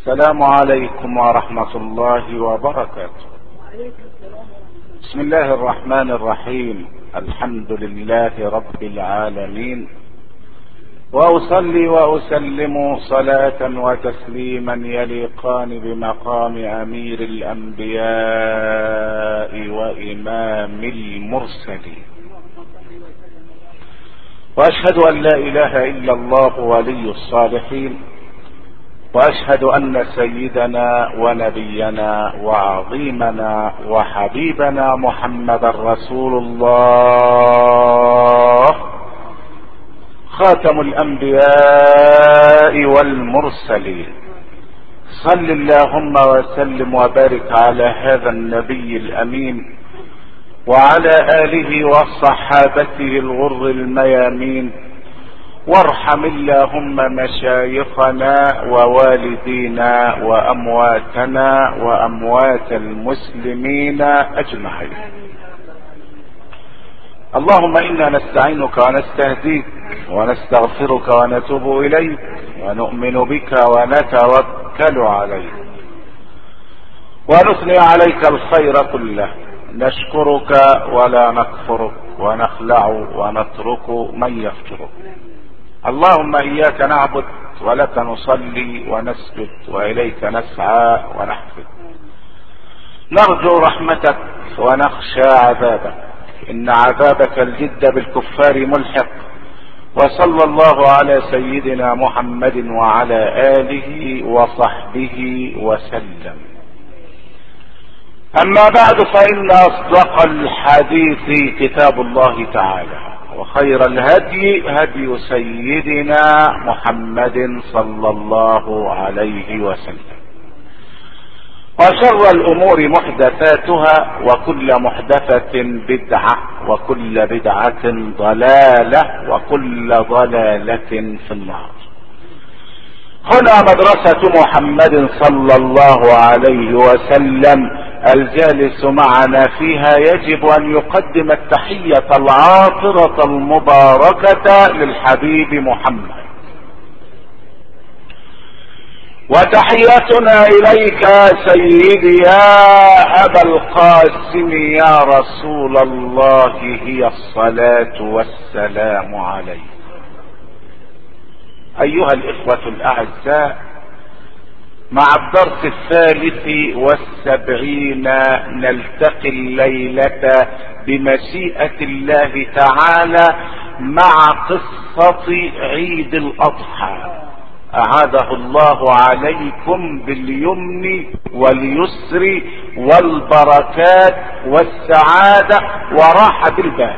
السلام عليكم ورحمة الله وبركاته بسم الله الرحمن الرحيم الحمد لله رب العالمين واصلي واسلم صلاة وتسليما يليقان بمقام امير الانبياء وامام المرسلين واشهد ان لا اله الا الله ولي الصالحين واشهد ان سيدنا ونبينا وعظيمنا وحبيبنا محمدا رسول الله خاتم الانبياء والمرسلين صل اللهم وسلم وبارك على هذا النبي الامين وعلى اله وصحابته الغر الميامين وارحم اللهم مشايخنا ووالدينا وامواتنا واموات المسلمين اجمعين اللهم انا نستعينك ونستهديك ونستغفرك ونتوب اليك ونؤمن بك ونتوكل عليك ونثني عليك الخير كله نشكرك ولا نكفرك ونخلع ونترك من يفجرك اللهم اياك نعبد ولك نصلي ونسجد واليك نسعى ونحفظ نرجو رحمتك ونخشى عذابك ان عذابك الجد بالكفار ملحق وصلى الله على سيدنا محمد وعلى اله وصحبه وسلم اما بعد فان اصدق الحديث كتاب الله تعالى وخير الهدي هدي سيدنا محمد صلى الله عليه وسلم وشر الامور محدثاتها وكل محدثة بدعة وكل بدعة ضلالة وكل ضلالة في النار هنا مدرسة محمد صلى الله عليه وسلم الجالس معنا فيها يجب ان يقدم التحية العاطرة المباركة للحبيب محمد وتحيتنا اليك سيدي يا ابا القاسم يا رسول الله هي الصلاة والسلام عليك ايها الاخوة الاعزاء مع الدرس الثالث والسبعين نلتقي الليلة بمشيئة الله تعالى مع قصة عيد الاضحى اعاده الله عليكم باليمن واليسر والبركات والسعادة وراحة البال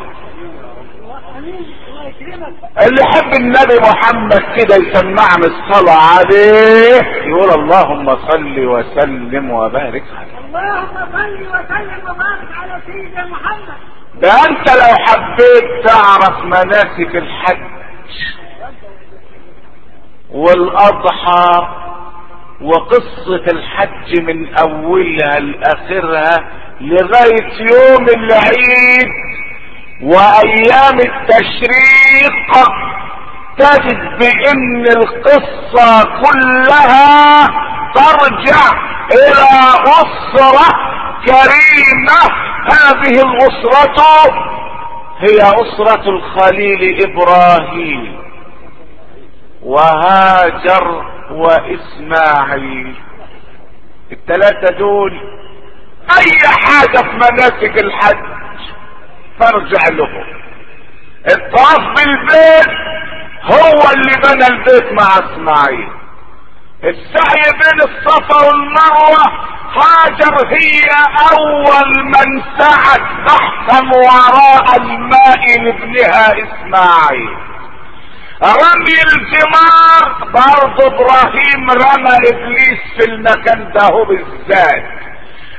اللي يحب النبي محمد كده يسمعنا الصلاة عليه يقول اللهم صل وسلم وبارك عليه اللهم صل وسلم وبارك على سيدنا محمد ده انت لو حبيت تعرف مناسك الحج والاضحى وقصة الحج من اولها لاخرها لغاية يوم العيد وايام التشريق تجد بان القصة كلها ترجع الى اسرة كريمة هذه الاسرة هي اسرة الخليل ابراهيم وهاجر واسماعيل الثلاثة دول اي حاجة في مناسك الحج ترجع له الطواف بالبيت هو اللي بنى البيت مع اسماعيل السعي بين الصفا والمروة هاجر هي اول من سعت تحت وراء الماء لابنها اسماعيل رمي الجمار برضه ابراهيم رمى ابليس في المكان ده بالذات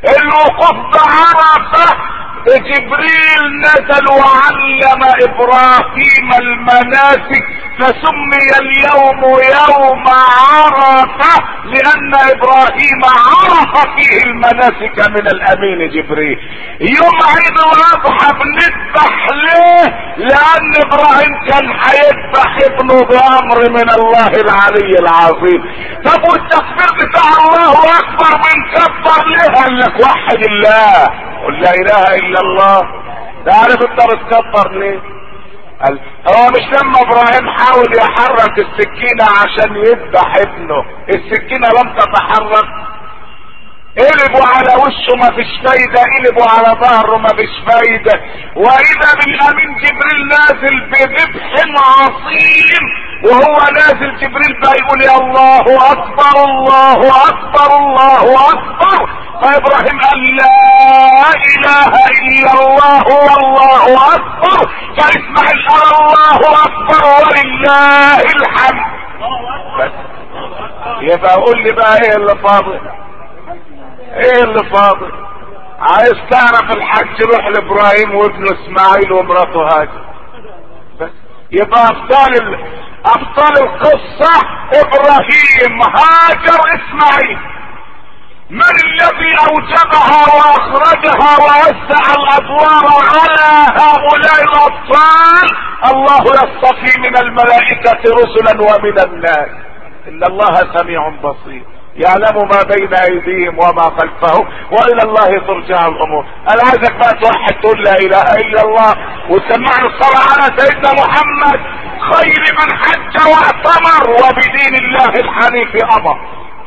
الوقوف بعرفة جبريل نزل وعلم ابراهيم المناسك فسمي اليوم يوم عرفة لان ابراهيم عرف فيه المناسك من الامين جبريل يوم عيد الاضحى بنذبح ليه لان ابراهيم كان هيذبح ابنه بامر من الله العلي العظيم طب والتكبير بتاع الله اكبر من كبر ليه قال لك وحد الله قل لا اله الا الله تعرف انت بتكبر ليه قال هو مش لما ابراهيم حاول يحرك السكينة عشان يذبح ابنه السكينة لم تتحرك قلبوا على وشه ما فيش فايدة قلبوا على ظهره ما فيش فايدة واذا بالامين جبريل نازل بذبح عظيم وهو نازل جبريل بقى يقول يا الله اكبر الله اكبر الله اكبر فابراهيم قال لا اله الا الله والله اكبر فاسماعيل قال الله اكبر ولله الحمد بس يبقى قول لي بقى ايه اللي فاضل ايه اللي فاضل عايز تعرف الحج روح لابراهيم وابنه اسماعيل ومراته هاجر بس يبقى ابطال ال... ابطال القصة ابراهيم هاجر اسماعيل من الذي اوجبها واخرجها ووسع الادوار على هؤلاء الاطفال الله يصطفي من الملائكة رسلا ومن الناس ان الله سميع بصير يعلم ما بين ايديهم وما خلفهم والى الله ترجع الامور انا عايزك بقى توحد تقول لا اله الا الله وسمعنا الصلاة على سيدنا محمد خير من حج واعتمر وبدين الله الحنيف امر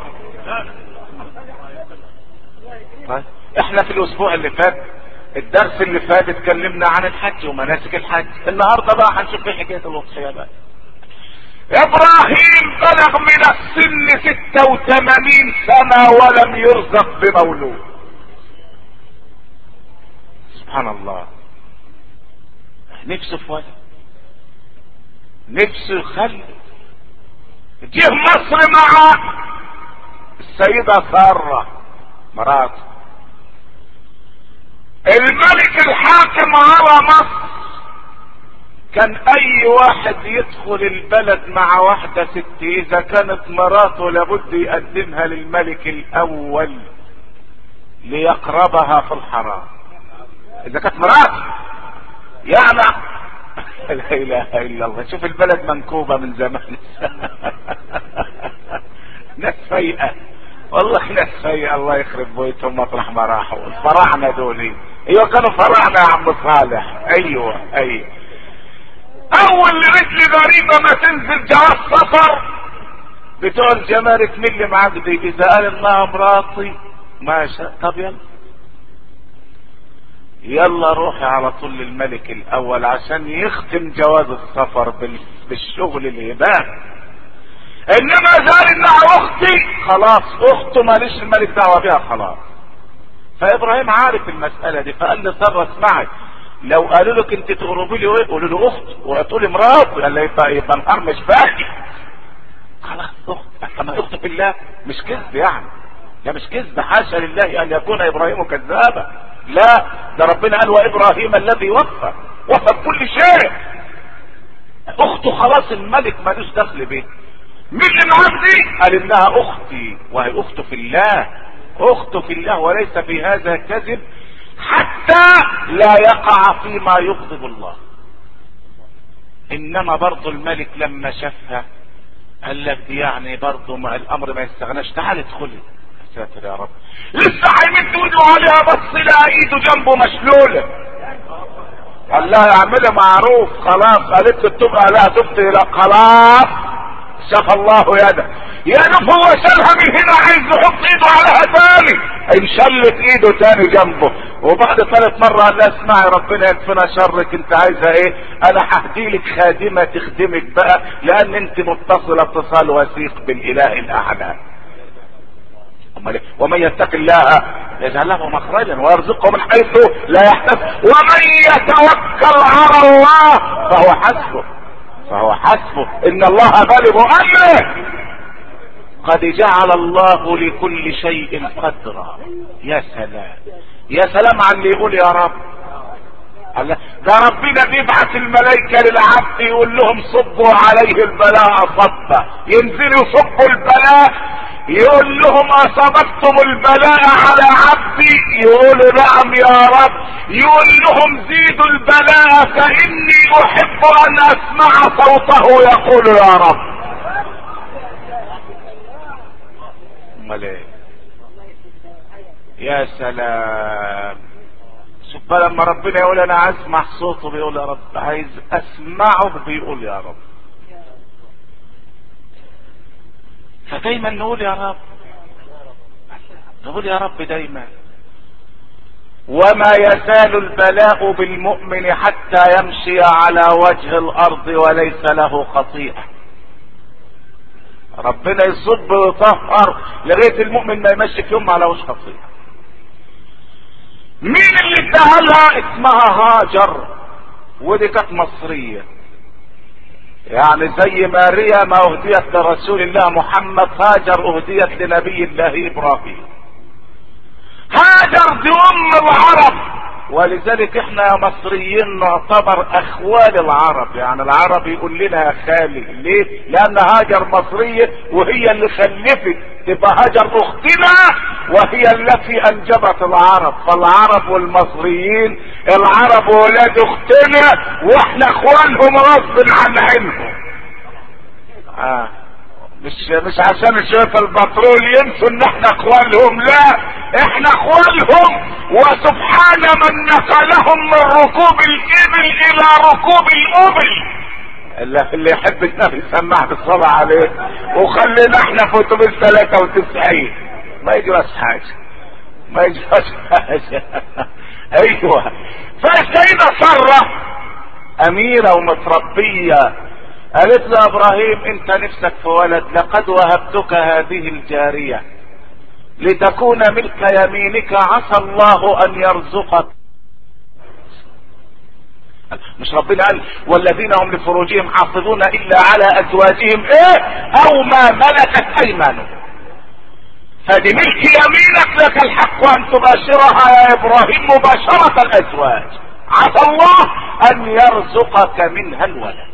طيب احنا في الاسبوع اللي فات الدرس اللي فات اتكلمنا عن الحج ومناسك الحج النهارده بقى هنشوف ايه حكايه الاضحيه بقى ابراهيم بلغ من السن ستة وثمانين سنة ولم يرزق بمولود سبحان الله نفسه في ولد نفسه يخلي جه مصر مع السيدة سارة مراته الملك الحاكم على مصر كان اي واحد يدخل البلد مع واحدة ست اذا كانت مراته لابد يقدمها للملك الاول ليقربها في الحرام اذا كانت مراته يعني لا اله الا الله شوف البلد منكوبة من زمان ناس فايقة والله ناس فايقة الله يخرب بيتهم مطرح ما راحوا الفراعنة دول ايوه كانوا فراعنة يا عم صالح ايوه ايوه اول رجل غريبة ما تنزل جواز سفر بتوع الجمارك مين اللي معاك دي اذا قال انها مراتي ماشي طب يلا يلا روحي على طول للملك الاول عشان يختم جواز السفر بالشغل الهبان انما زال انها اختي خلاص اخته ماليش الملك دعوه بها خلاص فابراهيم عارف المساله دي فقال لي ساره اسمعي لو قالوا لك انت تقربي لي ايه قولوا له اخت وتقولي مرات قال لي يبقى يبقى النهار مش باقي خلاص اخت اما اخت في الله مش كذب يعني ده مش كذب حاشا لله ان يكون ابراهيم كذابا لا ده ربنا قال وابراهيم الذي وفى وفى بكل شيء اخته خلاص الملك مالوش دخل بيه مين اللي معاك دي قال انها اختي وهي اخته في الله اخته في الله وليس في هذا كذب حتى لا يقع فيما يغضب الله انما برضو الملك لما شافها قال لك دي يعني برضو ما الامر ما يستغناش تعال ادخلي ساتر يا رب لسه هيمد ايده عليها بص لها ايده جنبه مشلوله قال لها اعملي معروف خلاص قالت له تبقى لا تبقى لا خلاص شاف الله يده يا نف هو شالها من هنا عايز يحط ايده عليها تاني انشلت ايده تاني جنبه وبعد ثالث مرة قال لها اسمعي ربنا يكفينا شرك انت عايزة ايه انا ههدي لك خادمة تخدمك بقى لان انت متصلة اتصال وثيق بالاله الاعلى ومن يتق الله يجعل له مخرجا ويرزقه من حيث لا يحتسب ومن يتوكل على الله فهو حسبه فهو حسبه ان الله بالغ امره قد جعل الله لكل شيء قدرا يا سلام يا سلام على اللي يقول يا رب الله ده ربنا بيبعث الملائكة للعبد يقول لهم صبوا عليه البلاء صبا ينزلوا يصبوا البلاء يقول لهم اصابتم البلاء على عبدي يقولوا نعم يا رب يقول لهم زيدوا البلاء فاني احب ان اسمع صوته يقول يا رب امال ايه يا سلام شوف بقى لما ربنا يقول انا عايز اسمع صوته بيقول يا رب عايز اسمعه بيقول يا رب فدايما نقول يا رب نقول يا رب دايما وما يزال البلاء بالمؤمن حتى يمشي على وجه الارض وليس له خطيئه ربنا يصب ويطهر لغايه المؤمن ما يمشي في يوم على وجه خطيئه مين اللي اداها لها اسمها هاجر ودي كانت مصريه يعني زي ماريا ما اهديت لرسول الله محمد هاجر اهديت لنبي الله ابراهيم هاجر دي ام العرب ولذلك احنا يا مصريين نعتبر اخوال العرب يعني العرب يقول لنا يا خالي ليه لان هاجر مصرية وهي اللي خلفت تبقى هاجر اختنا وهي التي انجبت العرب فالعرب والمصريين العرب ولاد اختنا واحنا اخوانهم غصب عن عينهم آه. مش مش عشان شوية البترول ينسوا ان احنا اخوانهم لا احنا اخوانهم وسبحان من نقلهم من ركوب الابل الى ركوب الابل اللي, اللي يحب النبي يسمع بالصلاة عليه وخلينا احنا في اتوبيس 93 ما يجراش حاجة ما يجراش حاجة ايوه فالسيدة سرة اميرة ومتربية قالت له ابراهيم انت نفسك في ولد لقد وهبتك هذه الجارية لتكون ملك يمينك عسى الله ان يرزقك مش ربنا قال والذين هم لفروجهم حافظون الا على ازواجهم ايه او ما ملكت ايمانهم فدي ملك يمينك لك الحق ان تباشرها يا ابراهيم مباشرة الازواج عسى الله ان يرزقك منها الولد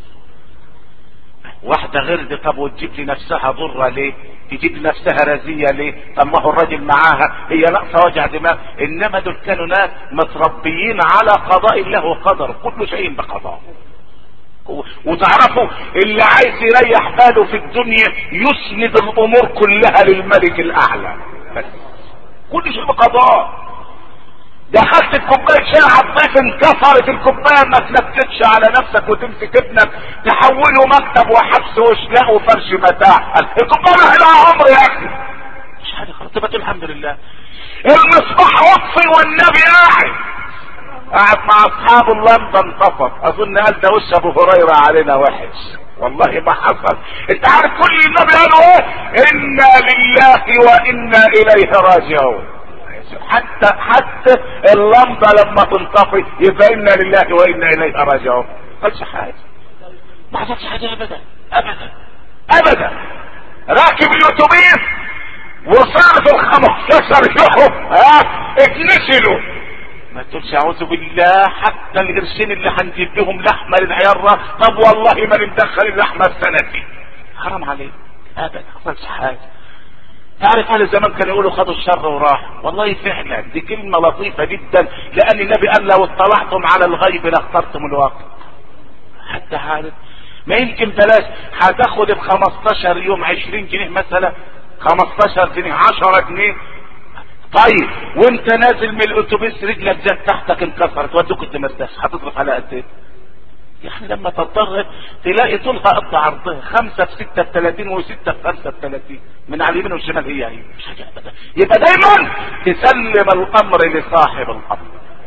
واحدة غير دي طب وتجيب لي نفسها ضرة ليه تجيب لي نفسها رزية ليه طب ما هو الراجل معاها هي ناقصة وجع دماغ انما دول كانوا ناس متربيين على قضاء الله وقدر كل شيء بقضاء وتعرفوا اللي عايز يريح باله في الدنيا يسند الامور كلها للملك الاعلى بس كل شيء بقضاء دخلت الكوبايه شاي على الضيف انكسرت الكوبايه ما تنكدش على نفسك وتمسك ابنك تحوله مكتب وحبس وشلاء وفرش متاع الكوبايه لها عمر يا اخي مش حاجه خلاص تبقى الحمد لله المصباح وطفي والنبي قاعد قاعد مع اصحابه اللمبه انطفت اظن قال ده وش ابو هريره علينا وحش والله ما حصل انت عارف كل النبي قالوا ايه انا لله وانا اليه راجعون حتى حتى اللمبه لما تنطفي يبقى انا لله وانا اليه راجعون ما قالش حاجه ما حصلش حاجه ابدا ابدا ابدا راكب الاتوبيس وصار في ال 15 يوم ها اتنسلوا ما تقولش اعوذ بالله حتى القرشين اللي هنجيب بهم لحمه للعيار طب والله ما ندخل اللحمه السنه دي حرام عليك ابدا ما حصلش حاجه تعرف اهل زمان كانوا يقولوا خدوا الشر وراح والله فعلا دي كلمه لطيفه جدا لان النبي قال لو اطلعتم على الغيب لاخترتم الوقت حتى عارف ما يمكن بلاش هتاخد ب 15 يوم 20 جنيه مثلا 15 جنيه 10 جنيه طيب وانت نازل من الاتوبيس رجلك جت تحتك انكسرت ودوك انت مرتاح هتصرف على قد ايه؟ يعني لما تضطر تلاقي طولها قد عرضها خمسة في ستة في ثلاثين وستة في خمسة في ثلاثين من على اليمين والشمال هي هي مش حاجة أبدا يبقى دايما تسلم الأمر لصاحب الأمر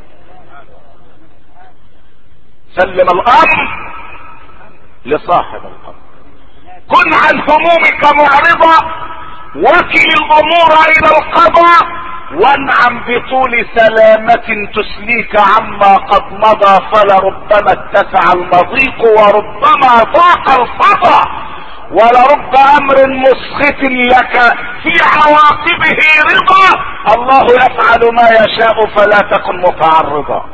سلم الأمر لصاحب الأمر كن عن همومك معرضة وكل الأمور إلى القضاء وانعم بطول سلامة تسليك عما قد مضى فلربما اتسع المضيق وربما ضاق الفضا ولرب امر مسخط لك في عواقبه رضا الله يفعل ما يشاء فلا تكن متعرضا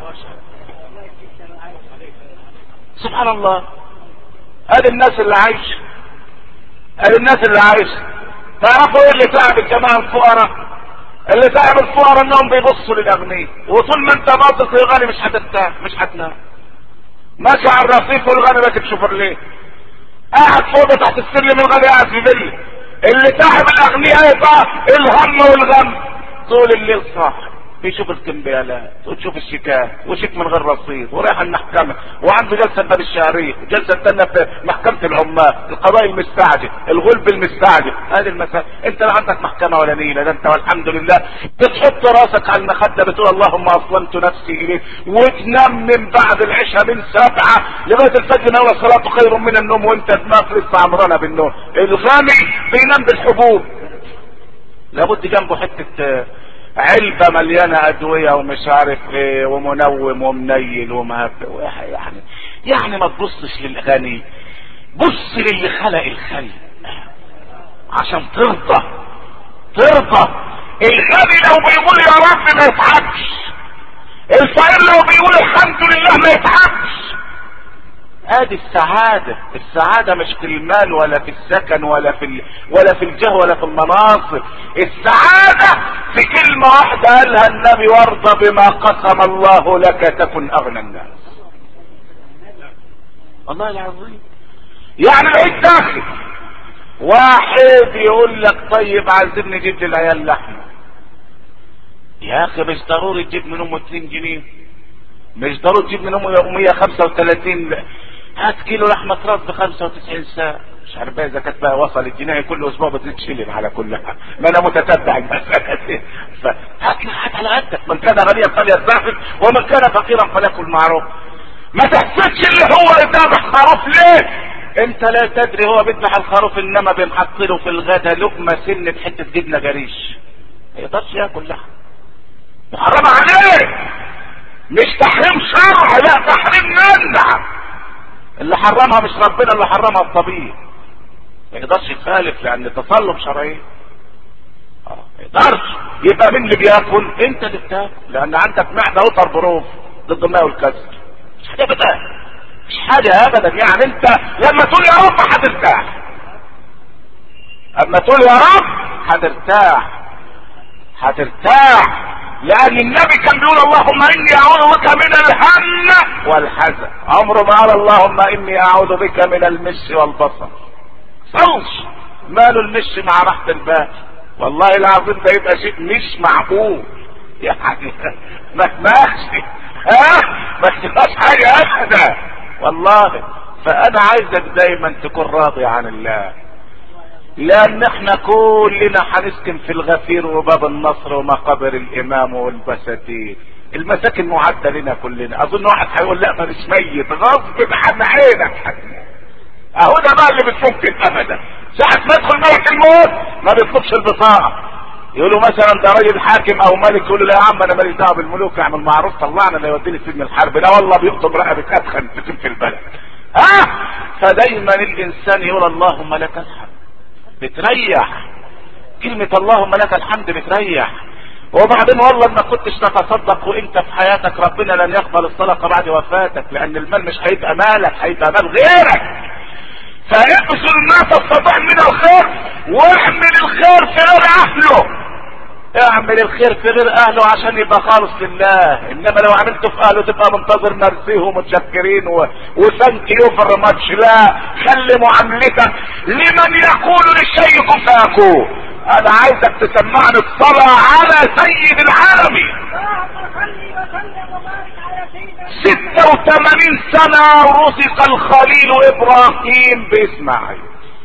سبحان الله ادي الناس اللي عايشه ادي الناس اللي عايشه تعرفوا ايه اللي تعب الجماعه الفقراء اللي تعب الفقراء انهم بيبصوا للاغنياء وطول ما انت باصص للغني مش هترتاح مش هتنام ماشي على الرصيف والغني راكب شوفرليه قاعد فوق تحت السلم الغني قاعد في فيلا اللي تعب الاغنياء يبقى الهم والغم طول الليل صاحي بيشوف الكمبيالات وتشوف الشيكات وشيك من غير رصيد ورايح المحكمة وعنده جلسة باب الشهرية جلسة تانية في محكمة العمال القضاء المستعجل الغلب المستعجل هذه المسائل انت لا عندك محكمة ولا نيلة ده انت والحمد لله بتحط راسك على المخدة بتقول اللهم اسلمت نفسي اليك وتنام من بعد العشاء من سبعة لغاية الفجر نوى الصلاة خير من النوم وانت دماغك لسه عمرانة بالنوم الغني بينام بالحبوب لابد جنبه حتة علبة مليانة أدوية ومش عارف إيه ومنوم ومنيل وما يعني يعني ما تبصش للغني بص للي خلق الخلق عشان ترضى ترضى الغني لو بيقول يا رب ما يتعبش الفقير لو بيقول الحمد لله ما يتعبش ادي السعادة السعادة مش في المال ولا في السكن ولا في ال... ولا في الجاه ولا في المناصب السعادة في كلمة واحدة قالها النبي وارضى بما قسم الله لك تكن اغنى الناس والله العظيم يعني العيد داخل واحد يقول لك طيب عايزين نجيب للعيال لحمة يا اخي مش ضروري تجيب من امه 2 جنيه مش ضروري تجيب من امه 135 هات كيلو لحمة راس ب 95 ساعة مش عارف بقى اذا كانت بقى وصل الجنيه كل اسبوع بتتشلم على كل حاجة ما انا متتبع المسألة دي فهات هات على قدك من كان غنيا فليستعفف ومن كان فقيرا فليأكل معروف ما تحسدش اللي هو يذبح خروف ليه انت لا تدري هو بيذبح الخروف انما بنحط له في الغدا لقمه سنه حته جبنه جريش ما يقدرش ياكل لحم محرم عليه مش تحريم شرع لا تحريم منع اللي حرمها مش ربنا اللي حرمها الطبيب ما يقدرش يخالف لان تصلب شرعي اه ما يقدرش يبقى مين اللي بياكل انت اللي بتاكل لان عندك معده وتر بروف ضد الماء والكسر مش حاجه ابدا مش حاجه ابدا يعني انت لما تقول يا رب هترتاح اما تقول يا رب هترتاح هترتاح لان النبي كان بيقول اللهم اني اعوذ بك من الهم والحزن عمره ما قال اللهم اني اعوذ بك من المش والبصر صلش ماله المش مع راحة البال والله العظيم ده يبقى شيء مش معقول يعني ما تماخش ها ما تبقاش حاجة ابدا والله فانا عايزك دايما تكون راضي عن الله لان احنا كلنا هنسكن في الغفير وباب النصر ومقابر الامام والبساتين المساكن معدة لنا كلنا اظن واحد هيقول لا ما مش ميت غصب عن عينك اهو ده بقى اللي مش ممكن ابدا ساعة ما يدخل ملك الموت ما بيطلبش البطاقة يقولوا مثلا ده راجل حاكم او ملك يقول له لا يا عم انا ماليش دعوه بالملوك اعمل معروف طلعنا اللي يوديني سجن الحرب لا والله بيقطب رقبه ادخل في البلد ها فدايما الانسان يقول اللهم لك الحمد بتريح كلمة اللهم لك الحمد بتريح وبعدين والله ما كنتش تتصدق وانت في حياتك ربنا لن يقبل الصدقة بعد وفاتك لان المال مش هيبقى مالك هيبقى مال غيرك فاقصر ما تستطيع من الخير واعمل الخير في غير اهله اعمل الخير في غير اهله عشان يبقى خالص لله انما لو عملته في اهله تبقى منتظر مرسيه ومتشكرين و... وثانك يو فور ماتش لا خلي معاملتك لمن يقول للشيء كن فيكون انا عايزك تسمعني الصلاة على سيد العالمين اللهم صل وسلم وبارك على سيدنا ستة وثمانين سنة رزق الخليل ابراهيم باسماعيل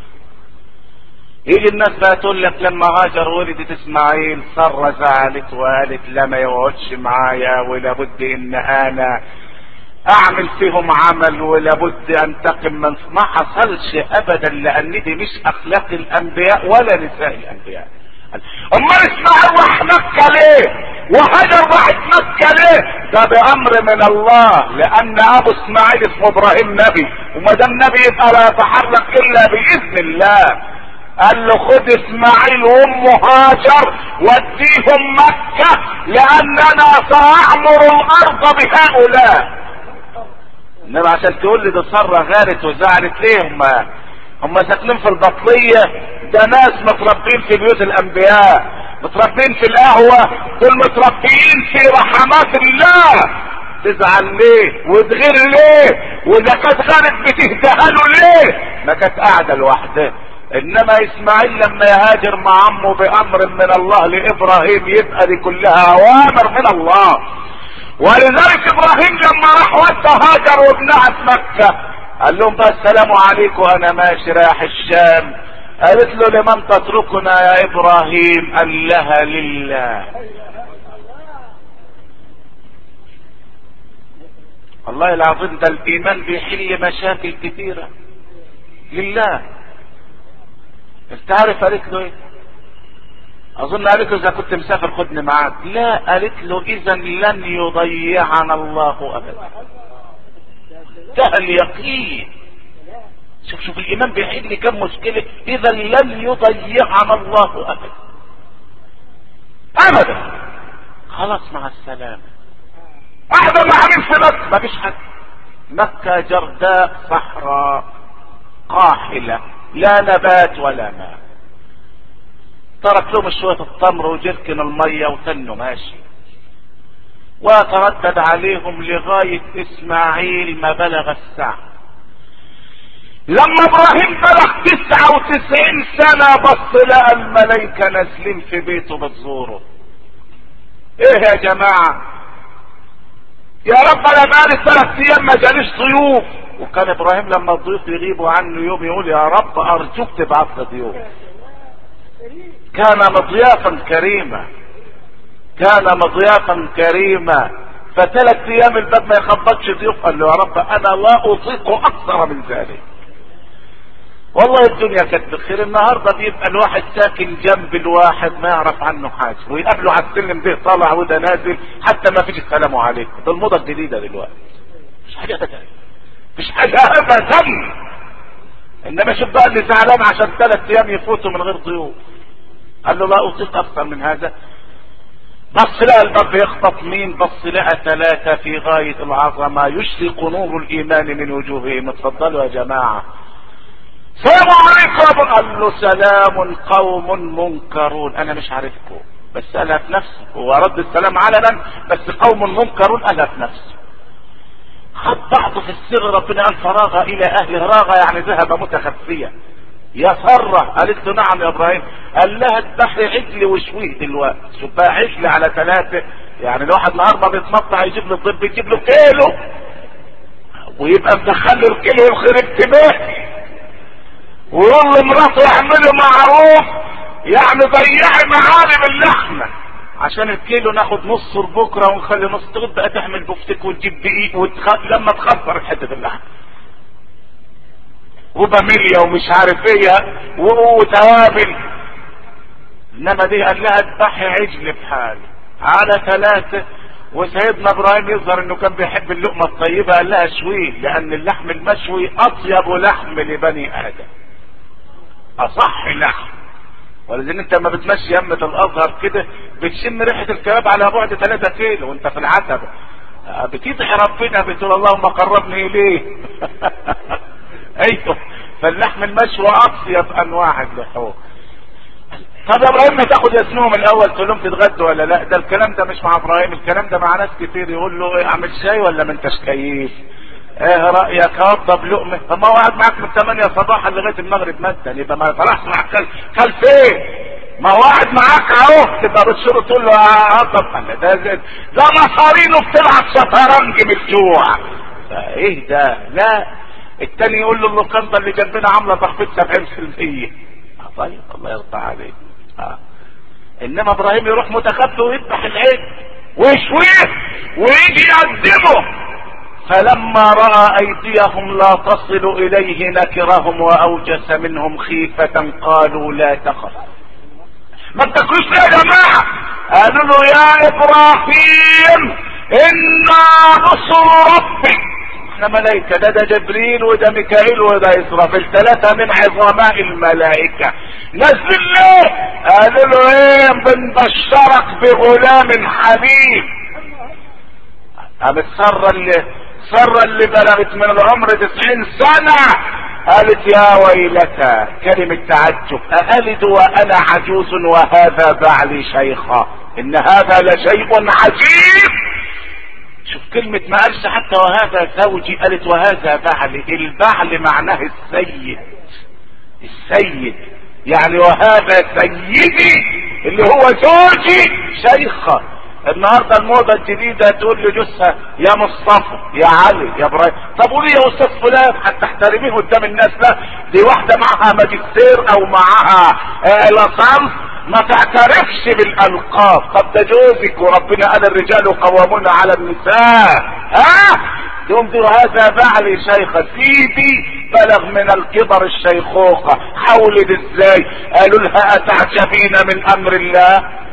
يجي الناس بقى تقول لك لما هاجر ولدت اسماعيل سر زعلت وقالت لا ما يقعدش معايا ولابد ان انا اعمل فيهم عمل ولابد انتقم من ما حصلش ابدا لان دي مش اخلاق الانبياء ولا نساء الانبياء امال اسماعيل راح مكة ليه وهاجر راحت مكة ليه ده بامر من الله لان ابو اسماعيل اسمه ابراهيم نبي وما دام نبي يبقى لا يتحرك الا باذن الله قال له خد اسماعيل وامه هاجر وديهم مكة لاننا ساعمر الارض بهؤلاء انما عشان تقول لي ده سره غارت وزعلت ليه هم هم ساكنين في البطلية ده ناس متربين في بيوت الانبياء متربين في القهوة دول متربيين في رحمات الله تزعل ليه وتغير ليه واذا كانت غارت بتهدها له ليه ما كانت قاعدة لوحدها انما اسماعيل لما يهاجر مع عمه بامر من الله لابراهيم يبقى دي كلها اوامر من الله ولذلك ابراهيم لما راح ودى هاجر وابنها في مكة قال لهم بقى السلام عليكم انا ماشي رايح الشام قالت له لمن تتركنا يا ابراهيم قال لها لله والله العظيم ده الايمان بيحل مشاكل كثيرة لله انت عارف قالت له ايه اظن قالت له اذا كنت مسافر خدني معاك لا قالت له اذا لن يضيعنا الله ابدا ده اليقين شوف شوف الايمان بيحل كم مشكلة اذا لن يضيعنا الله ابدا ابدا خلاص مع السلامة احنا معلم في مكة ما فيش حد مكة جرداء صحراء قاحلة لا نبات ولا ماء ترك لهم شوية التمر وجركن المية وتنوا ماشي وتردد عليهم لغاية اسماعيل ما بلغ الساعة لما ابراهيم بلغ تسعة وتسعين سنة بص لقى الملايكة نازلين في بيته بتزوره ايه يا جماعة يا رب انا بقالي ثلاث ايام ما جاليش ضيوف وكان ابراهيم لما الضيوف يغيبوا عنه يوم يقول يا رب ارجوك تبعث لي ضيوف كان مضيافا كريما كان مضيافا كريما فثلاث ايام الباب ما يخبطش ضيوف قال له يا رب انا لا اطيق اكثر من ذلك والله الدنيا كانت بخير النهارده بيبقى الواحد ساكن جنب الواحد ما يعرف عنه حاجه ويقابله على السلم ده طالع وده نازل حتى ما فيش السلام عليكم ده الموضه الجديده دلوقتي مش حاجه ابدا مش حاجه ابدا انما شوف بقى اللي زعلان عشان ثلاث ايام يفوتوا من غير ضيوف قال له لا اطيق اكثر من هذا بص لقى الباب يخطط مين بص لقى ثلاثة في غاية العظمة يشرق نور الإيمان من وجوههم اتفضلوا يا جماعة السلام عليكم قال له سلام قوم منكرون أنا مش عارفكم بس أنا في نفسي هو رد السلام علنا بس قوم منكرون أنا في نفسي خد بعضه في السر ربنا قال فراغ إلى أهله راغ يعني ذهب متخفيا يا سرة قالت له نعم يا ابراهيم قال لها اذبحي عجل وشويه دلوقتي شوف بقى عجل على ثلاثة يعني الواحد نهار ما بيتمطع يجيب له الطب يجيب له كيلو ويبقى مدخل له الكيلو يخرب دماغي ويقول لمراته اعملي معروف يعني ضيعي معالم اللحمة عشان الكيلو ناخد نص بكره ونخلي نص تغد بقى تحمل بفتك وتجيب دقيق وتخ... لما تخسر حته اللحم وباميليا ومش عارف ايه وتوابل انما دي قال لها اذبحي عجل بحال على ثلاثة وسيدنا ابراهيم يظهر انه كان بيحب اللقمة الطيبة قال لها شويه لان اللحم المشوي اطيب لحم لبني ادم اصح لحم ولذلك انت لما بتمشي يمة الازهر كده بتشم ريحة الكباب على بعد 3 كيلو وانت في العتبة بتدعي ربنا بتقول اللهم قربني اليه ايوه فاللحم المشوي اطيب انواع اللحوم طب يا ابراهيم ما تاخد ياسنوم الاول تقول لهم تتغدوا ولا لا ده الكلام ده مش مع ابراهيم الكلام ده مع ناس كتير يقول له ايه اعمل شاي ولا ما انتش كيف ايه رايك اوضب لقمه طب ما هو قاعد معاك من 8 صباحا لغايه المغرب مثلا يبقى ما طلعش معاك كل كل فين ما هو قاعد معاك اهو تبقى بتشوره تقول له اوضب ده ده ده مصارينه بتلعب شطرنج من الجوع فايه ده لا التاني يقول له اللوكاندا اللي جنبنا عامله تخفيض 70% آه طيب الله يرضى عليك آه. انما ابراهيم يروح متخفي ويذبح العيد ويشويه ويجي يقدمه فلما راى ايديهم لا تصل اليه نكرهم واوجس منهم خيفه قالوا لا تخف ما تاكلوش يا جماعه قالوا له يا ابراهيم انا رسل ربك احنا ملائكة ده ده جبريل وده ميكائيل وده اسرافيل ثلاثة من عظماء الملائكة نزل ليه قالوا له ايه بنبشرك بغلام حبيب قامت سرة اللي سرة اللي بلغت من العمر تسعين سنة قالت يا ويلتى كلمة تعجب أألد وأنا عجوز وهذا بعلي شيخا إن هذا لشيء عجيب شوف كلمة ما قالش حتى وهذا زوجي قالت وهذا بعلي البعل معناه السيد السيد يعني وهذا سيدي اللي هو زوجي شيخة النهارده الموضه الجديده تقول لجوزها يا مصطفى يا علي يا ابراهيم طب قولي يا استاذ فلان هتحترميه قدام الناس لا دي واحده معاها ماجستير او معاها آه لصنف ما تعترفش بالالقاب طب ده جوزك وربنا قال الرجال قوامون على النساء ها يوم دي هذا بعلي شيخة سيدي بلغ من الكبر الشيخوخة حولد ازاي قالوا لها اتعجبين من امر الله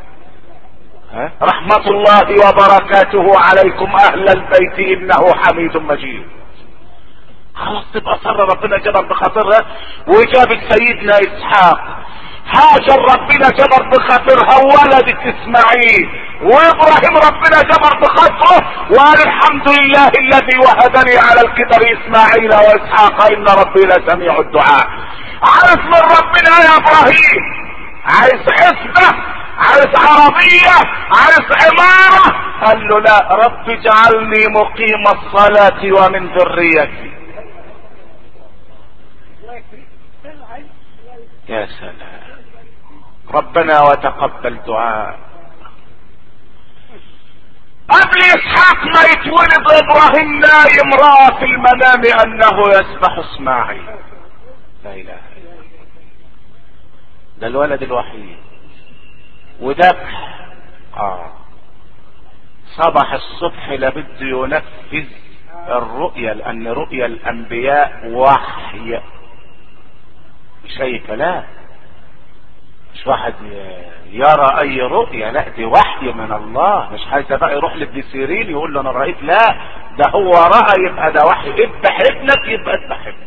رحمة الله وبركاته عليكم اهل البيت انه حميد مجيد خلاص تبقى صر ربنا جبر بخاطرها وجابت سيدنا اسحاق هاجر ربنا جبر بخاطرها ولدت اسماعيل وابراهيم ربنا جبر بخاطره وقال الحمد لله الذي وهبني على الكبر اسماعيل واسحاق ان ربي لسميع الدعاء عارف من ربنا يا ابراهيم عايز حسبه عايز عربية عايز عمارة قال له لا رب اجعلني مقيم الصلاة ومن ذريتي يا سلام ربنا وتقبل دعاء قبل اسحاق ما يتولد ابراهيم نايم رأى في المنام انه يسبح اسماعيل لا اله الا الله ده الولد الوحيد وذبح اه صبح الصبح لابد ينفذ الرؤيا لان رؤيا الانبياء وحي مش اي كلام مش واحد يرى اي رؤيا لا دي وحي من الله مش عايز بقى يروح لابن سيرين يقول له انا رايت لا ده هو راى يبقى ده وحي اذبح ابنك يبقى اذبح ابنك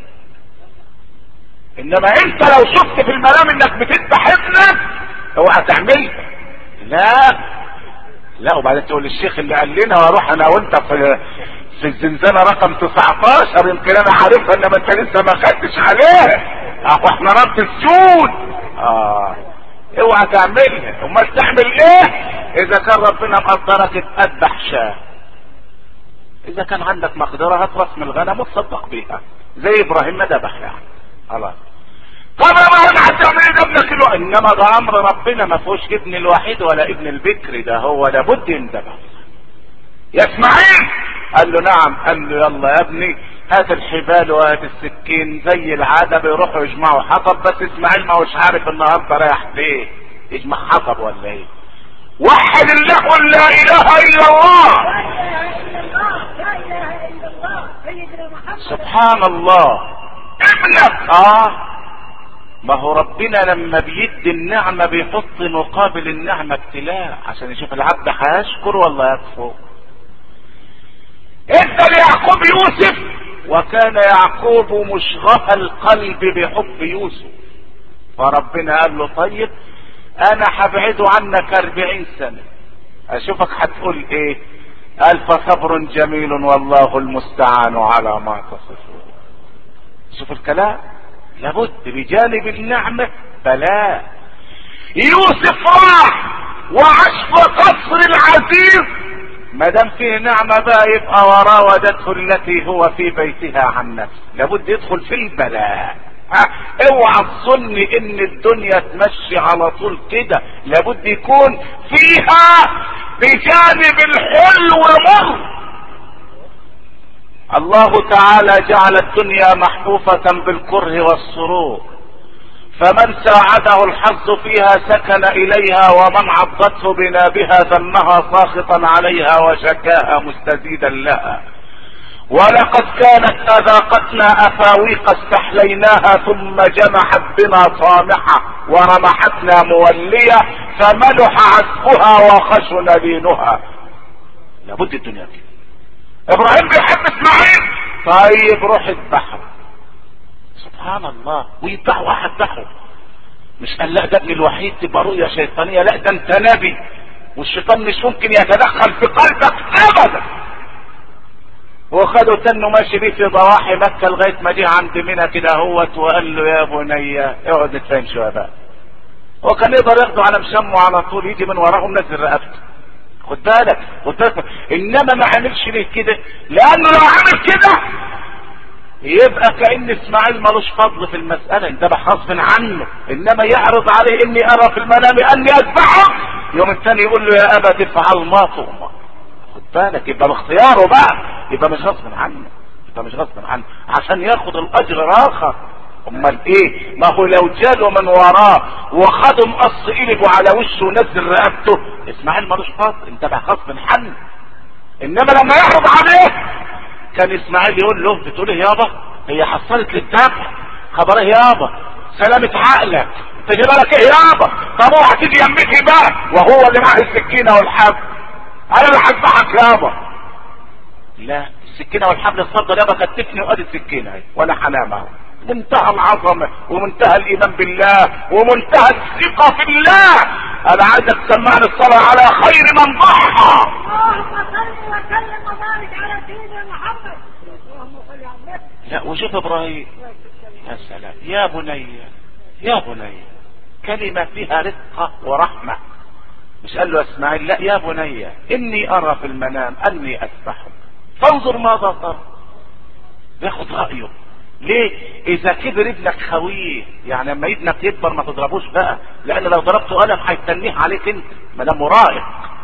انما انت لو شفت في المنام انك بتذبح ابنك اوعى تعملها لا لا وبعدين تقول للشيخ اللي قال لنا واروح انا وانت في في الزنزانه رقم 19 يمكن انا عارفها انما انت لسه ما خدتش عليها اهو احنا رب السود اه اوعى تعملها امال تعمل ايه اذا كان ربنا مقدرك تذبح شاه اذا كان عندك مقدره هات راس من الغنم وتصدق بيها زي ابراهيم ما ذبح يعني خلاص طب يا ابراهيم هتعمل ايه ابنك الوحيد انما ده امر ربنا ما فيهوش ابن الوحيد ولا ابن البكر ده هو لابد ينذبح يا اسماعيل قال له نعم قال له يلا يا ابني هات الحبال وهات السكين زي العادة بيروحوا يجمعوا حطب بس اسماعيل ما هوش عارف النهارده رايح فين يجمع حطب ولا ايه وحد الله قل لا اله الا الله لا اله الا الله سيدنا محمد سبحان الله ابنك اه ما هو ربنا لما بيدي النعمة بيحط مقابل النعمة ابتلاء عشان يشوف العبد هيشكر ولا يكفر ادى ليعقوب يوسف وكان يعقوب مشغف القلب بحب يوسف فربنا قال له طيب انا هبعده عنك اربعين سنة اشوفك هتقول ايه قال فصبر جميل والله المستعان على ما تصفون شوف الكلام لابد بجانب النعمة بلاء يوسف راح وعاش في قصر العزيز ما دام فيه نعمة بقى يبقى وراودته التي هو في بيتها عن نفسه لابد يدخل في البلاء ها اوعى تظن ان الدنيا تمشي على طول كده لابد يكون فيها بجانب الحلو مر الله تعالى جعل الدنيا محفوفة بالكره والسرور فمن ساعده الحظ فيها سكن اليها ومن عضته بنابها ذمها ساخطا عليها وشكاها مستزيدا لها ولقد كانت اذاقتنا افاويق استحليناها ثم جمحت بنا صامحة ورمحتنا مولية فملح عذبها وخشن لينها لابد الدنيا كده ابراهيم بيحب اسماعيل طيب روح اذبحه سبحان الله ويذبحوا واحد ذبحه مش قال لا ده ابن الوحيد تبقى رؤية شيطانية لا ده انت نبي والشيطان مش ممكن يتدخل في قلبك ابدا وخدوا تنه ماشي بيه في ضواحي مكة لغاية ما جه عند منى كده هوت وقال له يا بني اقعد نتفاهم شوية بقى هو كان يقدر ياخده على مشمه على طول يجي من وراهم نزل رقبته خد بالك خد بالك انما ما عملش ليه كده لانه لو عمل كده يبقى كأن اسماعيل ملوش فضل في المسألة انتبه غصب عنه انما يعرض عليه اني ارى في المنام اني اذبحه يوم الثاني يقول له يا ابا تفعل ما تؤمر خد بالك يبقى باختياره بقى يبقى مش غصب عنه يبقى مش غصب عنه عشان ياخد الاجر الاخر امال ايه ما هو لو جاله من وراه وخده مقص ايده على وشه ونزل رقبته اسماعيل ملوش فضل انتبه غصب عنه انما لما يعرض عليه كان اسماعيل يقول له بتقول ايه يابا هي حصلت للدفع خبر ايه يابا سلامة عقلك انت جايبها لك ايه يابا طب اوعى تيجي يمتي بقى وهو اللي معاه السكينه والحبل انا اللي هذبحك يابا لا السكينه والحبل اتفضل يابا كتفني وادي السكينه اهي وانا هنام اهو منتهى العظمه ومنتهى الايمان بالله ومنتهى الثقه في الله انا عايزك تسمعني الصلاه على خير من ضحى اللهم صل وسلم وبارك على سيدنا محمد اللهم صل على النبي لا وشوف ابراهيم يا سلام يا بني يا بني كلمة فيها رقة ورحمة مش قال له اسماعيل لا يا بني اني ارى في المنام اني اذبحك فانظر ماذا ترى بياخد رأيه ليه اذا كبر ابنك خويه يعني لما ابنك يكبر ما تضربوش بقى لان لو ضربته قلم هيتنيه عليك انت ما دام مراهق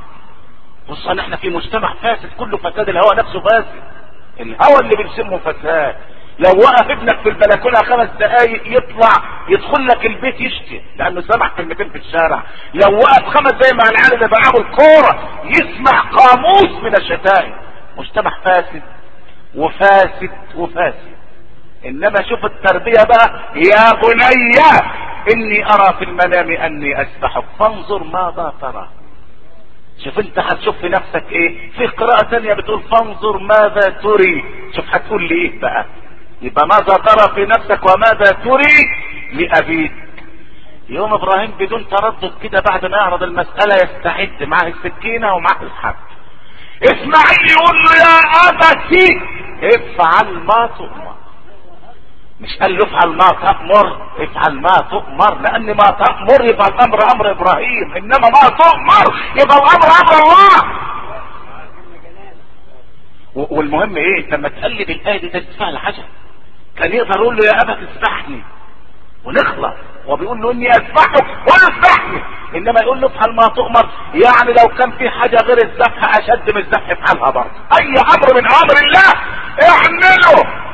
بص ان احنا في مجتمع فاسد كله فساد الهواء نفسه فاسد الهواء اللي بنسمه فساد لو وقف ابنك في البلكونه خمس دقايق يطلع يدخل لك البيت يشتي لانه سمع كلمتين في الشارع لو وقف خمس دقايق مع العيال اللي بيلعبوا الكوره يسمع قاموس من الشتائم مجتمع فاسد وفاسد وفاسد انما شوف التربيه بقى يا بني اني ارى في المنام اني اذبحك فانظر ماذا ترى شوف انت هتشوف في نفسك ايه في قراءة تانية بتقول فانظر ماذا تري شوف هتقول لي ايه بقى يبقى ماذا ترى في نفسك وماذا تري لأبيك يوم ابراهيم بدون تردد كده بعد ما يعرض المسألة يستعد معاه السكينة ومعاه الحبل اسماعيل يقول له يا ابتي افعل ما تؤمر مش قال له افعل ما تأمر افعل ما تؤمر لان ما تأمر يبقى الامر امر ابراهيم انما ما تؤمر يبقى الامر امر الله و- والمهم ايه انت لما تقلب الايه دي تدفع لحاجه كان يقدر يقول له يا ابا تسبحني ونخلص وبيقول له اني اذبحك واذبحني انما يقول له افعل ما تؤمر يعني لو كان في حاجه غير الذبح اشد من الذبح افعلها برضه اي امر من اوامر الله اعمله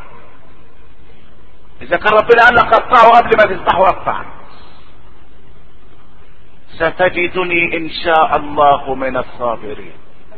اذا كان ربنا قال لك قطعه قبل ما تذبحه اقطع ستجدني ان شاء الله من الصابرين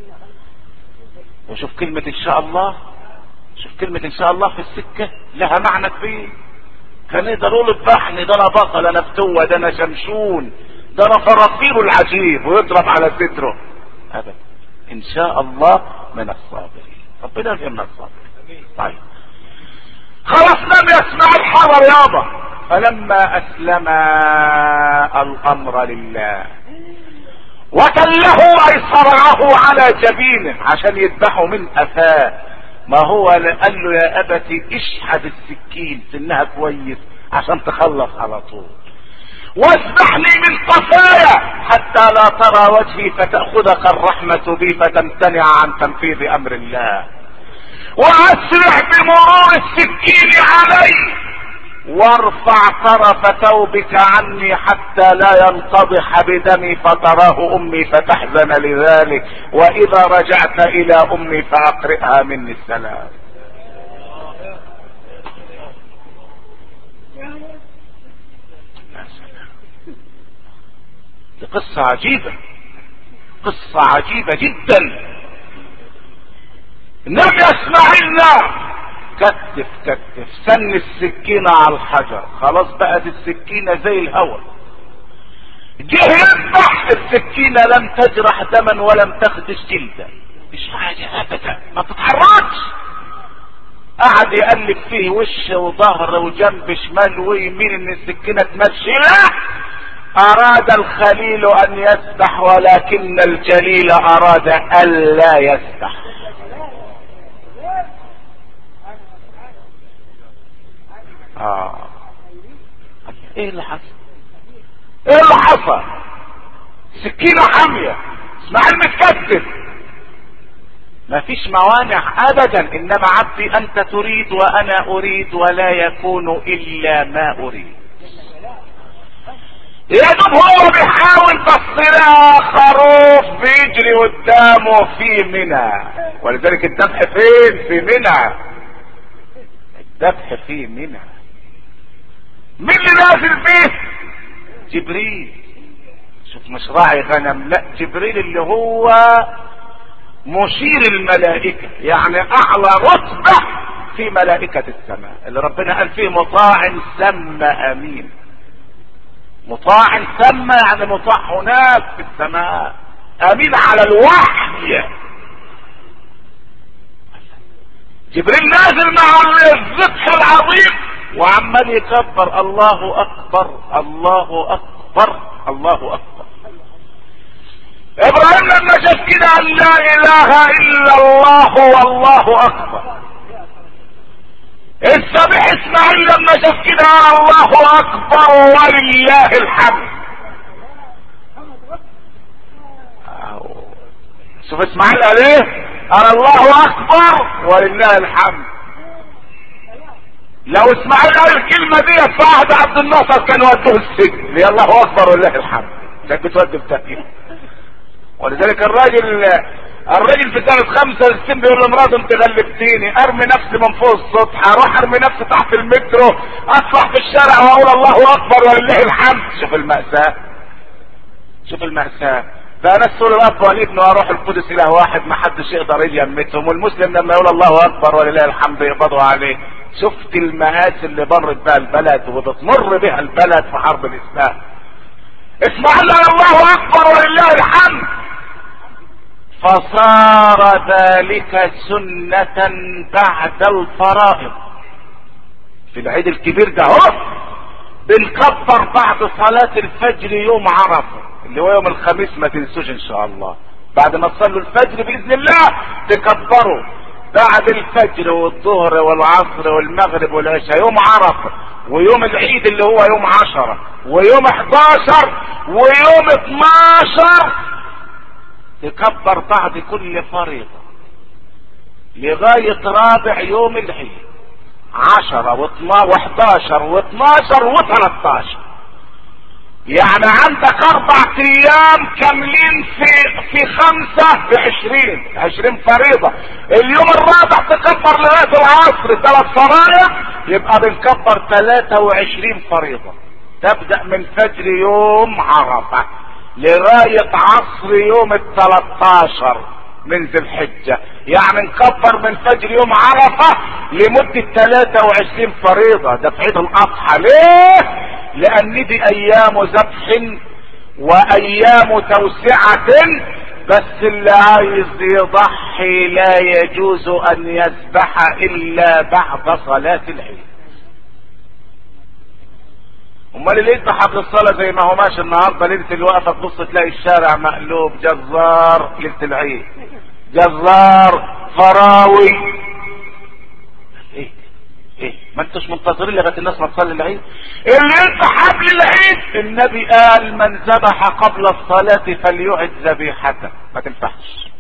وشوف كلمة ان شاء الله شوف كلمة ان شاء الله في السكة لها معنى كبير كان يقدر يقول اذبحني ده انا بطل انا فتوة ده انا شمشون ده انا فرافير العجيب ويضرب على صدره ابدا ان شاء الله من الصابرين ربنا يجعلنا الصابرين طيب خلاص لم يسمع الحضر يابا فلما اسلم الامر لله وتله اي صرعه على جبينه عشان يذبحه من قفاه ما هو قال له يا ابتي اشحذ السكين سنها كويس عشان تخلص على طول واذبحني من قفايا حتى لا ترى وجهي فتأخذك الرحمة بي فتمتنع عن تنفيذ امر الله واسرع بمرور السكين علي وارفع طرف ثوبك عني حتى لا ينقضح بدمي فتراه امي فتحزن لذلك واذا رجعت الى امي فاقرئها مني السلام يا سلام دي قصة عجيبة قصة عجيبة جدا النبي اسماعيل نعم كتف كتف سن السكينة على الحجر خلاص بقت السكينة زي الهواء جه يذبح السكينة لم تجرح دما ولم تخدش جلدا مش حاجة ابدا ما تتحركش قعد يقلب فيه وش وظهر وجنب شمال ويمين ان السكينة تمشي لا اراد الخليل ان يسبح ولكن الجليل اراد الا يسبح اه ايه اللي حصل ايه اللي حصل سكينة حامية اسماعيل متكتف ما فيش موانع ابدا انما عبدي انت تريد وانا اريد ولا يكون الا ما اريد يا دوب هو بيحاول بس لا خروف بيجري قدامه في منى ولذلك الذبح فين في منى الذبح في منى مين اللي نازل فيه جبريل شوف مش راعي غنم لا جبريل اللي هو مشير الملائكة يعني اعلى رتبة في ملائكة السماء اللي ربنا قال فيه مطاع ثم امين مطاع ثم يعني مطاع هناك في السماء امين على الوحي جبريل نازل مع الذبح العظيم وعمال يكبر الله اكبر الله اكبر الله اكبر ابراهيم لما شاف كده قال لا اله الا الله والله اكبر السبح اسماعيل لما شاف كده قال الله اكبر ولله الحمد شوف اسماعيل قال ايه قال الله اكبر ولله الحمد لو اسماعيل قال الكلمة دي في عهد عبد الناصر كان ودوه السجن يا الله اكبر ولله الحمد كانت بتودي في تأكيد ولذلك الراجل الراجل في سنة 65 بيقول لمراته انت غلبتيني ارمي نفسي من فوق السطح اروح ارمي نفسي تحت المترو اطلع في الشارع واقول الله اكبر ولله الحمد شوف المأساة شوف المأساة ده ناس تقول الاب والابن واروح القدس اله واحد ما حدش يقدر يجي يمتهم والمسلم لما يقول الله اكبر ولله الحمد يقبضوا عليه شفت المآسي اللي مرت بها البلد وبتمر بها البلد في حرب الاسلام اسمع الله اكبر ولله الحمد فصار ذلك سنة بعد الفرائض في العيد الكبير ده اهو بنكبر بعد صلاة الفجر يوم عرفة اللي هو يوم الخميس ما تنسوش ان شاء الله بعد ما تصلوا الفجر باذن الله تكبروا بعد الفجر والظهر والعصر والمغرب والعشاء يوم عرفة ويوم العيد اللي هو يوم عشرة ويوم 11 ويوم 12 تكبر بعد كل فريضة لغاية رابع يوم العيد عشرة وحداشر واثناشر وثلاثاشر يعني عندك اربع ايام كاملين في في خمسة في عشرين عشرين فريضة اليوم الرابع تكبر لغاية العصر ثلاث فرايض يبقى بنكبر ثلاثة وعشرين فريضة تبدأ من فجر يوم عرفة لغاية عصر يوم الثلاثاشر من ذي الحجة يعني نكبر من فجر يوم عرفة لمدة 23 فريضة ده في عيد الاضحى ليه لان دي ايام ذبح وايام توسعة بس اللي عايز يضحي لا يجوز ان يذبح الا بعد صلاة العيد امال اللي يذبح قبل الصلاة زي ما هو ماشي النهارده ليلة الوقفة تبص تلاقي الشارع مقلوب جزار ليلة العيد جزار فراوي ايه ايه ما انتش منتظرين لغايه الناس ما تصلي العيد اللي يذبح قبل العيد النبي قال من ذبح قبل الصلاة فليعد ذبيحته ما تنفعش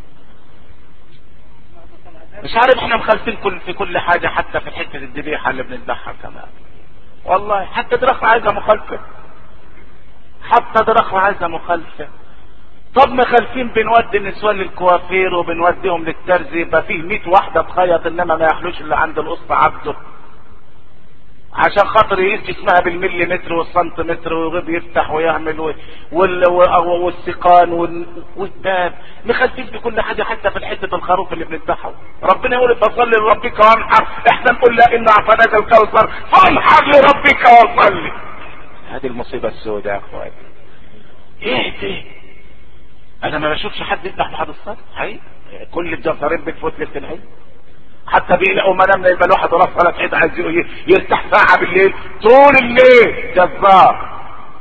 مش عارف احنا مخالفين كل في كل حاجة حتى في حتة الذبيحة اللي بنذبحها كمان والله حتى دراسة عايزة مخالفة حتى دراسة عايزة مخالفة طب مخالفين بنودي النسوان للكوافير وبنوديهم للترزي يبقى فيه 100 واحدة تخيط انما ما يحلوش اللي عند القسط عبده عشان خاطر يقيس جسمها بالمليمتر والسنتيمتر ويغيب يفتح ويعمل و... وال... والسقان وال... والباب مخالفين في كل حاجه حتى في حته الخروف اللي بنذبحه ربنا يقول فصل لربك وانحر احنا نقول لا ان اعطيناك الكوثر فانحر لربك وصلي هذه المصيبه السوداء يا اخواتي ايه ده انا ما بشوفش حد يذبح بعد الصلاه حقيقي كل الجزارين بتفوت ليله العيد حتى بيلاقوا منامنا يبقى الواحد راس ولا عيد عايز يرتاح ساعه بالليل طول الليل جزار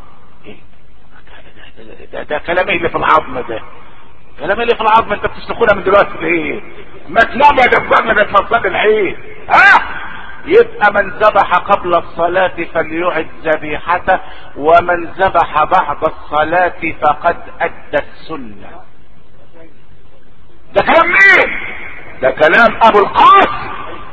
ده, ده كلام ايه اللي في العظم ده كلام اللي في العظم انت بتستخونها من دلوقتي ليه ما تنام يا جزار ما تفصل العين ها يبقى من ذبح قبل الصلاة فليعد ذبيحته ومن ذبح بعد الصلاة فقد أدى السنة ده كلام مين ده كلام ابو القاسم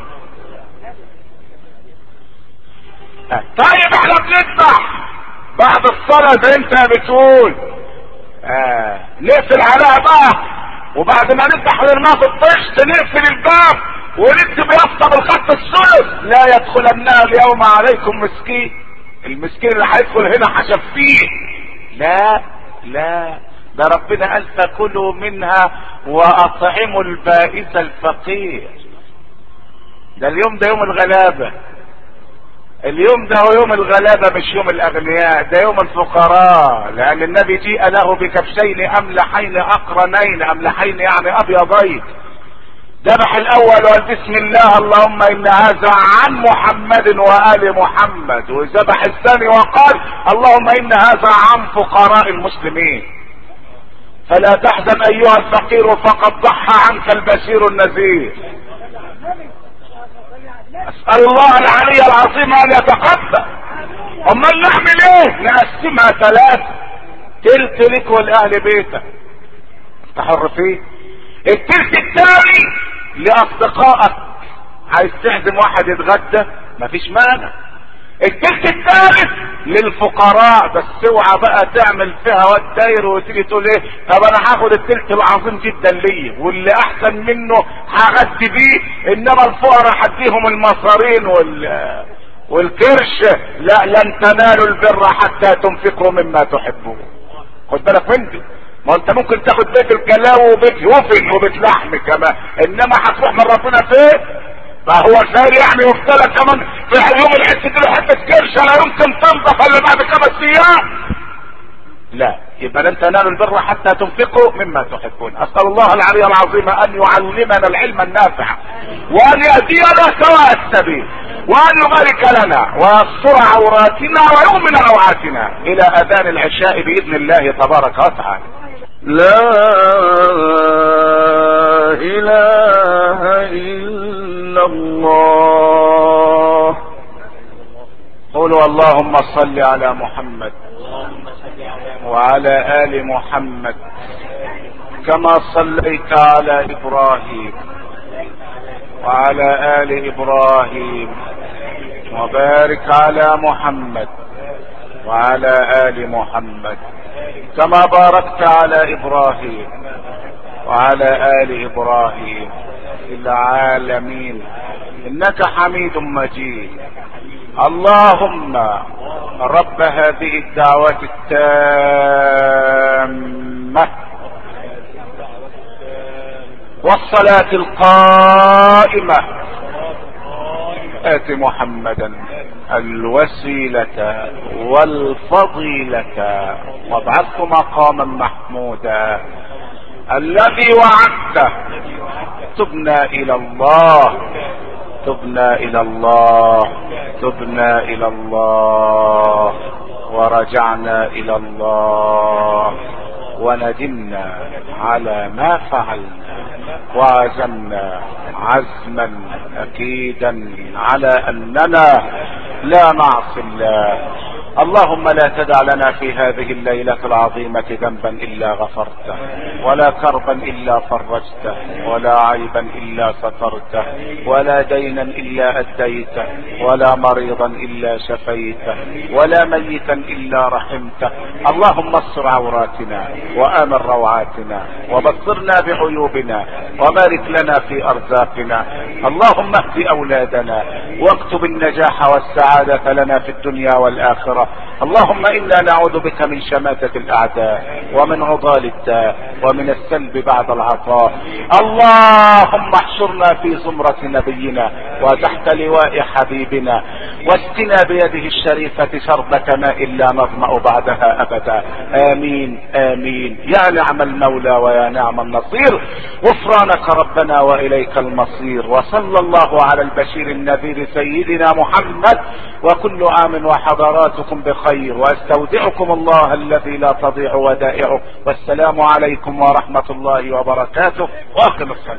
طيب احنا بنذبح بعد الصلاة زي انت بتقول آه. نقفل عليها بقى وبعد ما نذبح ونرميها في الطشت نقفل الباب ونكتب يافطة بالخط الثلث لا يدخلنها اليوم عليكم مسكين المسكين اللي هيدخل هنا هشفيه لا لا ده ربنا قال فكلوا منها واطعموا البائس الفقير ده اليوم ده يوم الغلابة اليوم ده هو يوم الغلابة مش يوم الاغنياء ده يوم الفقراء لان النبي جيء له بكبشين املحين اقرنين املحين يعني ابيضين ذبح الاول وقال بسم الله اللهم ان هذا عن محمد وال محمد وذبح الثاني وقال اللهم ان هذا عن فقراء المسلمين فلا تحزن ايها الفقير فقد ضحى عنك البشير النذير اسال الله العلي العظيم ان يتقبل امال نعمل ايه نقسمها ثلاثة تلت لك والاهل بيتك انت حر فيه التلت الثاني لاصدقائك عايز تعزم واحد يتغدى مفيش مانع التلت الثالث للفقراء بس اوعى بقى تعمل فيها واد داير وتيجي تقول ايه طب انا هاخد التلت العظيم جدا ليا واللي احسن منه هغدي بيه انما الفقراء هديهم المصارين وال والكرش لا لن تنالوا البر حتى تنفقوا مما تحبون خد بالك من دي ما انت ممكن تاخد بيت الكلاوي وبيت وفن وبيت لحم كمان انما هتروح من ربنا فين فهو خير يعني يفتلى كمان في يوم العيد تديله حته كرشه لا يمكن تنضف الا بعد خمس ايام لا يبقى لن تنالوا البر حتى تنفقوا مما تحبون اسال الله العلي العظيم ان يعلمنا العلم النافع وان يهدينا سواء السبيل وان يبارك لنا ويستر عوراتنا ويؤمن روعاتنا الى اذان العشاء باذن الله تبارك وتعالى لا اله الا الله قولوا اللهم صل على محمد وعلى ال محمد كما صليت على ابراهيم وعلى ال ابراهيم وبارك على محمد وعلى ال محمد كما باركت على ابراهيم وعلى ال ابراهيم في العالمين انك حميد مجيد اللهم رب هذه الدعوة التامة والصلاة القائمة آت محمدا الوسيلة والفضيلة وابعثه مقاما محمودا الذي وعدته تبنا الى الله تبنا الى الله تبنا الى الله ورجعنا الى الله وندمنا على ما فعلنا وعزمنا عزما اكيدا على اننا لا نعصي الله اللهم لا تدع لنا في هذه الليلة العظيمة ذنبا الا غفرته ولا كربا الا فرجته ولا عيبا الا سترته ولا دينا الا اديته ولا مريضا الا شفيته ولا ميتا الا رحمته اللهم استر عوراتنا وامن روعاتنا وبصرنا بعيوبنا وبارك لنا في ارزاقنا اللهم اهد اولادنا واكتب النجاح والسعادة لنا في الدنيا والاخرة اللهم انا نعوذ بك من شماتة الاعداء ومن عضال الداء ومن السلب بعد العطاء اللهم احشرنا في زمرة نبينا وتحت لواء حبيبنا واسقنا بيده الشريفة شربة ماء لا نظمأ بعدها أبدا آمين آمين يا نعم المولى ويا نعم النصير غفرانك ربنا وإليك المصير وصلى الله على البشير النذير سيدنا محمد وكل عام وحضراتكم بخير واستودعكم الله الذي لا تضيع ودائعه والسلام عليكم ورحمة الله وبركاته واقم الصلاة